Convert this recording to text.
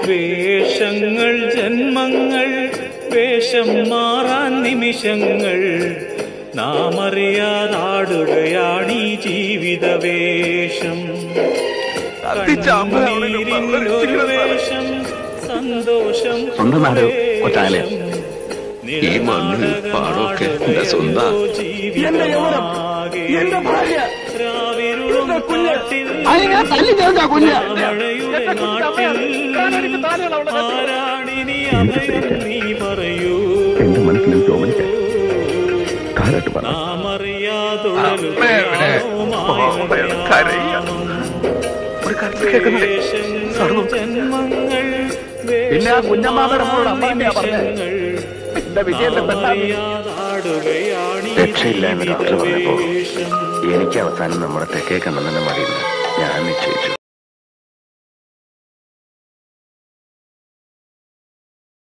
വേഷങ്ങൾ ജന്മങ്ങൾ വേഷം മാറാൻ നിമിഷങ്ങൾ നാം അറിയാതാടുകയാണീ ജീവിത വേഷം കണ്ണീരിനൊരു വേഷം സന്തോഷം സ്വന്തം നാട് കൊട്ടാലയം. ഈ മണ്ണ് പാടൊക്കെ എന്റെ സ്വന്തം എന്റെ യൗവനം, എന്റെ ഭാര്യ, എന്റെ കുഞ്ഞ്. അതിനെ ഞാൻ തല്ലി ചേർക്കാ കുഞ്ഞ് മഴയുടെ നാട്ടിൽ ആരാണിനി അഭയം നീ പറയൂ എന്റെ മനസ്സിൽ ചോദിക്കാൻ കാലട്ട് പറ നാം അറിയാതൊഴലുകയാണോ ഒരു കരച്ചിൽ കേൾക്കുന്നില്ലേ സാറിന് ജന്മങ്ങൾ പിന്നെ ആ കുഞ്ഞമ്മാമയുടെ മോളോട് അമ്മാമ്മയാ പറഞ്ഞത്. എന്റെ വിജയന്റെ പെണ്ണാണ്. രക്ഷയില്ല എന്ന് ഡോക്ടർ പറഞ്ഞപ്പോ എനിക്ക് അവസാനം നമ്മുടെ തെക്കേ കണ്ണെന്നെ മതിയെന്ന് ഞാൻ നിശ്ചയിച്ചു